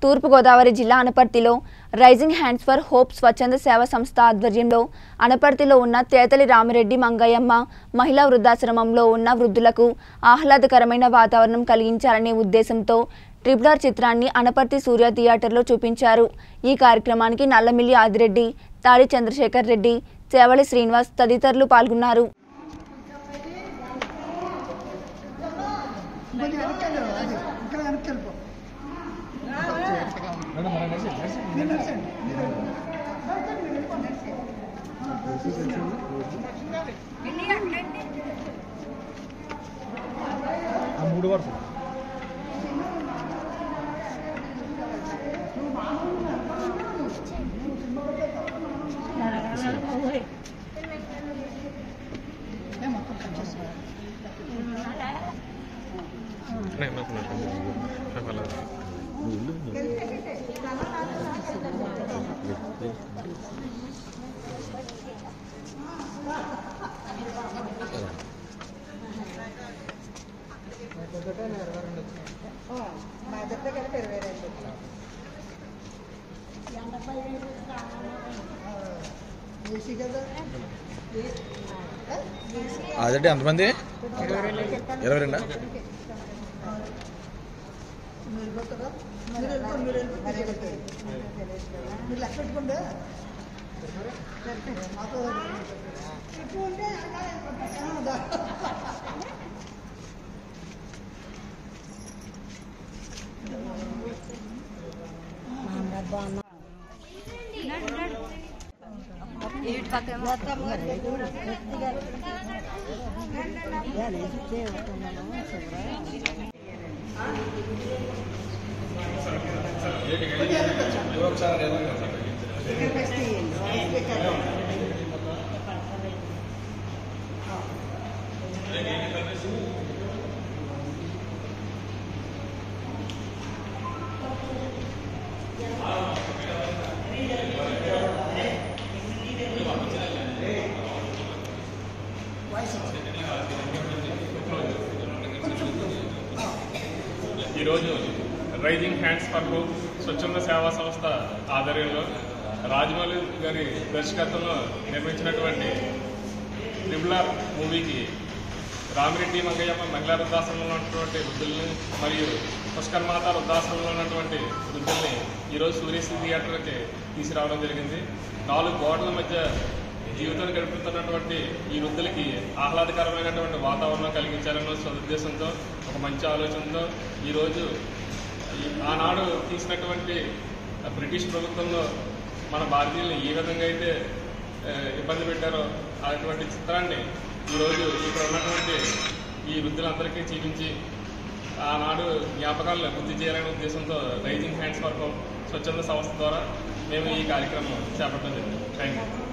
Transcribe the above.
తూర్పుగోదావరి జిల్లా అనపర్తిలో rising hands for hope స్వచ్ఛంద సేవా సంస్థ ఆధ్వర్యంలో అనపర్తిలో ఉన్న తేతలి రామిరెడ్డి మంగయ్యమ్మ మహిళా వృద్ధాశ్రమంలో ఉన్న వృద్ధులకు ఆహ్లాదకరమైన వాతావరణం కలిగించాలనే ఉద్దేశంతో ట్రిపుల్ ఆర్ చిత్రాన్ని అనపర్తి సూర్య థియేటర్లో చూపించారు ఈ కార్యక్రమానికి నల్లమిల్లి ఆదిరెడ్డి తాడి చంద్రశేఖర్ రెడ్డి సేవళి శ్రీనివాస్ తదితరులు పాల్గొన్నారు కొంచెం వెనక్కి వెళ్ళు, అది ఇక్కడ వెనక్కి వెళ్ళిపో మీరు నడిచండి మీరు మూడు వరుసలు ఏ, మొత్తం కట్ చేస్తాను ఏసీ కదా అదండి ఎంతమంది ఇరవై రెండా మీరు వెళ్ళిపోతారా మీరు వెళ్ళిపోండి మీరు వెళ్ళిపోతే మీరు లెక్క పెట్టుకోండి మాతో ఎక్కువ ఉంటే ఆ, దా. ఈరోజు రైజింగ్ హ్యాండ్స్ ఫర్ హోప్ స్వచ్ఛంద సేవా సంస్థ ఆధ్వర్యంలో రాజమౌళి గారి దర్శకత్వంలో నిర్మించినటువంటి ట్రిబుల్ ఆర్ మూవీకి రామిరెడ్డి మంగయ్యమ్మ మహిళా వృద్ధాశ్రమంలో ఉన్నటువంటి వృద్ధుల్ని మరియు పుష్కర్ మాత వృద్ధాశ్రమంలో ఉన్నటువంటి వృద్ధుల్ని ఈరోజు సూర్యశ్రీ థియేటర్కి తీసుకురావడం జరిగింది నాలుగు గోడల మధ్య జీవితాన్ని గడుపుతున్నటువంటి ఈ వృద్ధులకి ఆహ్లాదకరమైనటువంటి వాతావరణం కలిగించాలన్న సదుద్దేశంతో ఒక మంచి ఆలోచనతో ఈరోజు ఈ- ఆనాడు తీసినటువంటి బ్రిటిష్ ప్రభుత్వంలో మన భారతీయులను ఏ విధంగా అయితే ఆ, ఇబ్బంది పెట్టారో అటువంటి చిత్రాన్ని ఈరోజు ఇక్కడ ఉన్నటువంటి ఈ వృద్ధులందరికీ చూపించి ఆనాడు జ్ఞాపకాలను గుర్తు చేయాలనే ఉద్దేశంతో రైజింగ్ హ్యాండ్స్ ఫర్ హోప్ స్వచ్ఛంద సంస్థ ద్వారా మేము ఈ కార్యక్రమం చేపట్టడం జరిగింది థ్యాంక్ యూ